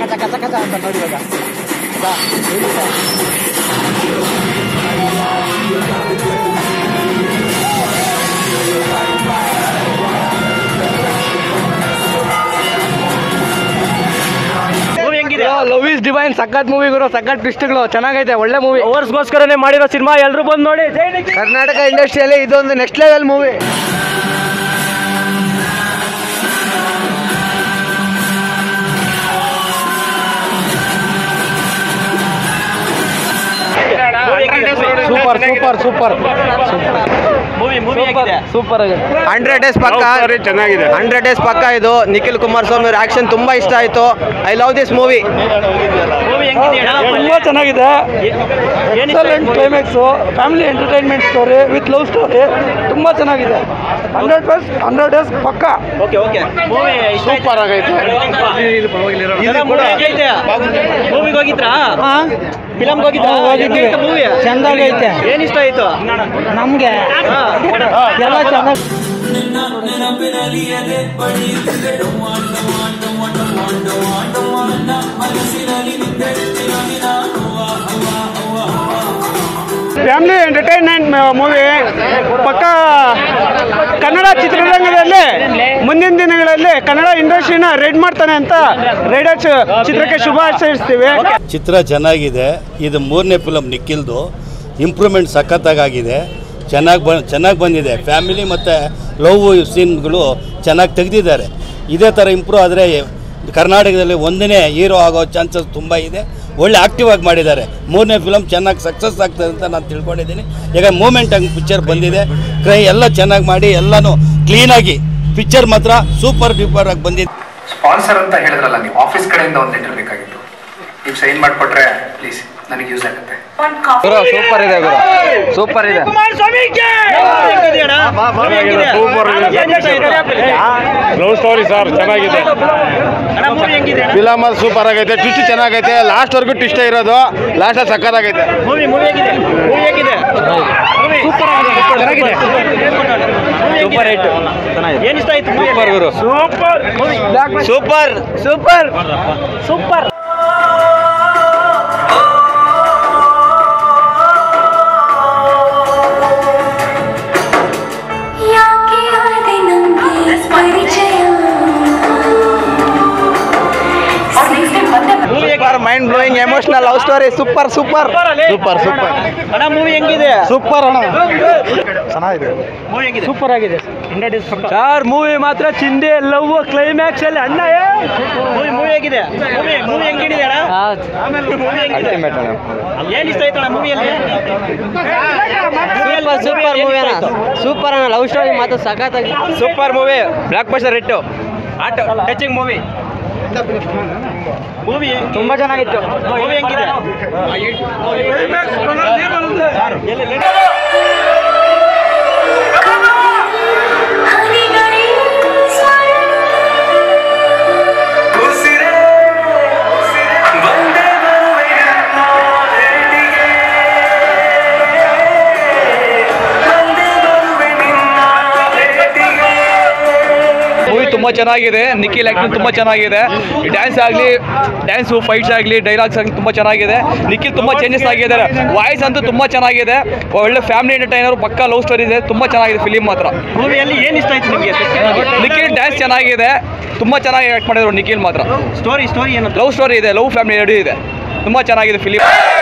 ಕಚ ಕಚ ಕಚ ಅಂತ ನೋಡಿ ಇವಾಗ ಬಾ, ಹೇಗಿದೆ? ಮೂವಿ ಹೆಂಗಿದೆ ಲವ್ ಇಸ್ ಡಿವೈನ್ ಸಖತ್ ಮೂವಿ ಗುರು ಸಖತ್ ಟ್ವಿಸ್ಟ್ಗಳು ಚೆನ್ನಾಗೈತೆ ಒಳ್ಳೆ ಮೂವಿ ಓವರ್ಸ್ಗೋಸ್ಕರನೇ ಮಾಡಿರೋ ಸಿನಿಮಾ ಎಲ್ಲರೂ ಬಂದು ನೋಡಿ ಜೈ ನಿಖಿಲ್ ಕರ್ನಾಟಕ ಇಂಡಸ್ಟ್ರಿಯಲ್ಲಿ ಇದೊಂದು next level movie super super super movie movie ಹೇಗಿದೆ ಸೂಪರ್ ಆಗಿದೆ ಹಂಡ್ರೆಡ್ ಡೇಸ್ ಪಕ್ಕ ಚೆನ್ನಾಗಿದೆ ಹಂಡ್ರೆಡ್ ಡೇಸ್ ಪಕ್ಕ ಇದು ನಿಖಿಲ್ ಕುಮಾರಸ್ವಾಮಿ ಅವ್ರ ಆಕ್ಷನ್ ತುಂಬಾ ಇಷ್ಟ ಆಯ್ತು I love this movie movie ಹೆಂಗಿದೆ ಅಣ್ಣ? ತುಂಬಾ ಚೆನ್ನಾಗಿದೆ ಏನಿಷ್ಟ ಆಯ್ತು movie? Climax family entertainment story with love story ತುಂಬಾ ಚೆನ್ನಾಗಿದೆ ಹಂಡ್ರೆಡ್ ಪ್ಲಸ್ ಹಂಡ್ರೆಡ್ ಡೇಸ್ ಪಕ್ಕ ಓಕೆ ಓಕೆ ಮೂವಿ ಸೂಪರ್ ಆಗೈತೆ ಮೂವಿಗೆ ಹೋಗಿದ್ರಾ ಫಿಲಮ್ಗೆ ಹೋಗಿದ್ರಾ ಹೋಗಿದ್ವಿ. ಮೂವಿ ಚೆಂದಾಗೈತೆ. ಏನ್ ಇಷ್ಟ ಆಯ್ತು ನಮ್ಗೆ ಹಾ. ಎಲ್ಲ ಚೆನ್ನಾಗಿ ಫ್ಯಾಮಿಲಿ ಎಂಟರ್ಟೈನ್ಮೆಂಟ್ ಮೂವಿ ಪಕ್ಕ ಕನ್ನಡ ಚಿತ್ರರಂಗದಲ್ಲಿ ಮುಂದಿನ ದಿನಗಳಲ್ಲಿ ಕನ್ನಡ ಇಂಡಸ್ಟ್ರಿನ ರೆಡ್ ಮಾಡ್ತಾನೆ ಅಂತ ರೈಡರ್ಸ್ ಚಿತ್ರಕ್ಕೆ ಶುಭ ಹಾರೈಸ್ತೀವಿ ಚಿತ್ರ ಚೆನ್ನಾಗಿದೆ ಇದು ಮೂರನೇ ಫಿಲಮ್ ನಿಖಿಲ್ದು ಇಂಪ್ರೂವ್ಮೆಂಟ್ ಸಖತ್ತಾಗಿದೆ ಚೆನ್ನಾಗಿ ಬ ಚೆನ್ನಾಗಿ ಬಂದಿದೆ ಫ್ಯಾಮಿಲಿ ಮತ್ತು ಲವ್ ಸೀನ್ಗಳು ಚೆನ್ನಾಗಿ ತೆಗೆದಿದ್ದಾರೆ ಇದೇ ಥರ ಇಂಪ್ರೂವ್ ಆದರೆ ಕರ್ನಾಟಕದಲ್ಲಿ ಒಂದನೇ ಹೀರೋ ಆಗೋ ಚಾನ್ಸಸ್ ತುಂಬ ಇದೆ ಒಳ್ಳೆ ಆಕ್ಟಿವ್ ಆಗಿ ಮಾಡಿದ್ದಾರೆ ಮೂರನೇ ಫಿಲಮ್ ಚೆನ್ನಾಗಿ ಸಕ್ಸಸ್ ಆಗ್ತದೆ ಅಂತ ನಾನು ತಿಳ್ಕೊಂಡಿದ್ದೀನಿ ಈಗ ಮೂಮೆಂಟ್ ಹಂಗೆ ಪಿಕ್ಚರ್ ಬಂದಿದೆ ಕ್ರೈ ಎಲ್ಲ ಚೆನ್ನಾಗಿ ಮಾಡಿ ಎಲ್ಲನೂ ಕ್ಲೀನಾಗಿ ಪಿಕ್ಚರ್ ಮಾತ್ರ ಸೂಪರ್ ಡೂಪರ್ ಆಗಿ ಬಂದಿದೆ ಸ್ಪಾನ್ಸರ್ ಅಂತ ಹೇಳಿದ್ರಲ್ಲ ನೀವು ಆಫೀಸ್ ಕಡೆಯಿಂದ ಒಂದು ಲೆಟರ್ ಬೇಕಾಗಿತ್ತು ನೀವು ಸೈನ್ ಮಾಡಿಕೊಟ್ರೆ ಪ್ಲೀಸ್ ನನಗೆ ಯೂಸ್ ಆಗುತ್ತೆ ಗುರು ಸೂಪರ್ ಇದೆ ಗುರು ಸೂಪರ್ ಇದೆ ಹೆಂಗಿದೆ ಅಣ್ಣ? ಮೂವಿ ಹೆಂಗಿದೆ? ಏನ್ ಇಷ್ಟ ಆಯ್ತು? ಲವ್ ಸ್ಟೋರಿ ಸರ್ ಚೆನ್ನಾಗಿದೆ ಅಣ್ಣ ಮೂವಿ ಹೆಂಗಿದೆ ಅಣ್ಣ? ಫಿಲಮ್ ಅಲ್ಲಿ ಸೂಪರ್ ಆಗೈತೆ ಟ್ವಿಸ್ಟ್ ಚೆನ್ನಾಗೈತೆ ಲಾಸ್ಟ್ ವರ್ಗು ಟ್ವಿಸ್ಟ್ ಇರೋದು ಲಾಸ್ಟ್ ಅಲ್ಲಿ ಸಕ್ಕತ್ತಾಗೈತೆ ಮೂವಿ ಮೂವಿ ಹೇಗಿದೆ ಮೂವಿ ಹೇಗಿದೆ ಮೂವಿ ಸೂಪರ್ ಆಗಿದೆ ಸೂಪರ್ ಹಿಟ್ ಏನ್ ಇಷ್ಟ ಆಯ್ತು ಸೂಪರ್ ಗುರು ಸೂಪರ್ ಸೂಪರ್ ಸೂಪರ್ ಸೂಪರ್ ಯಾಕೆ ಆದೆ ನಮ್ಗೆ ಪರಿಚಯ movie mind blowing emotional love story super super super super ಅಣ್ಣ ಮೂವಿ ಹೆಂಗಿದೆ ಸೂಪರ್ ಅಣ್ಣ ಚೆನ್ನಾಗಿದೆ ಮೂವಿ ಹೆಂಗಿದೆ ಸೂಪರ್ ಆಗಿದೆ ಹಂಡ್ರೆಡ್ ಇಸ್ ಸರ್ ಮೂವಿ ಮಾತ್ರ ಚಿಂದೆ ಲವ್ ಕ್ಲೈಮ್ಯಾಕ್ಸ್ ಅಲ್ಲಿ ಅಣ್ಣ ಮೂವಿ ಮೂವಿ ಹೇಗಿದೆ ಮೂವಿ ಮೂವಿ ಹೆಂಗಿದೆ ಅಣ್ಣ ಮೂವಿ ಹೆಂಗಿದೆ ಏನ್ ಇಷ್ಟ ಆಯ್ತು ಅಣ್ಣ ಮೂವಿಯಲ್ಲಿ ಸೂಪರ್ ಸೂಪರ್ ಮೂವಿ ಅಣ್ಣ ಸೂಪರ್ ಅಣ್ಣ ಲವ್ ಸ್ಟೋರಿ ಮಾತ್ರ ಸಖತ್ತಾಗಿ ಸೂಪರ್ ಮೂವಿ ಬ್ಲಾಕ್ ಬಸ್ಟರ್ ರೆಟ್ಟು ಆಟ ಟಚಿಂಗ್ ಮೂವಿ ಮೂವಿ ತುಂಬಾ ಚೆನ್ನಾಗಿತ್ತು ಮೂವಿ ಹೆಂಗಿದೆ ಹನಿಗಳೇ ಸ್ವರ ಮೂವಿ ತುಂಬ ಚೆನ್ನಾಗಿದೆ ನಿಖಿಲ್ ಆ್ಯಕ್ಟಿಂಗ್ ತುಂಬ ಚೆನ್ನಾಗಿದೆ ಡ್ಯಾನ್ಸ್ ಆಗಲಿ ಡ್ಯಾನ್ಸು ಫೈಟ್ಸ್ ಆಗಲಿ ಡೈಲಾಗ್ಸ್ ಆಗಲಿ ತುಂಬ ಚೆನ್ನಾಗಿದೆ ನಿಖಿಲ್ ತುಂಬ ಚೇಂಜಸ್ ಆಗಿದ್ದಾರೆ ವಾಯ್ಸ್ ಅಂತೂ ತುಂಬ ಚೆನ್ನಾಗಿದೆ ಒಳ್ಳೆ ಫ್ಯಾಮಿಲಿ ಎಂಟರ್ಟೈನರ್ ಪಕ್ಕ ಲವ್ ಸ್ಟೋರಿ ಇದೆ ತುಂಬ ಚೆನ್ನಾಗಿದೆ ಫಿಲಿಮ್ ಮಾತ್ರ ಮೂವಿಯಲ್ಲಿ ಏನ್ ಇಷ್ಟ ಆಯ್ತು ನಿಮಗೆ ನಿಖಿಲ್ ಡ್ಯಾನ್ಸ್ ಚೆನ್ನಾಗಿದೆ ತುಂಬ ಚೆನ್ನಾಗಿ ಆ್ಯಕ್ಟ್ ಮಾಡಿದ್ರು ನಿಖಿಲ್ ಮಾತ್ರ ಸ್ಟೋರಿ ಸ್ಟೋರಿ ಏನು ಲವ್ ಸ್ಟೋರಿ ಇದೆ ಲವ್ ಫ್ಯಾಮಿಲಿ ಎರಡು ಇದೆ ತುಂಬ ಚೆನ್ನಾಗಿದೆ ಫಿಲಿಮ್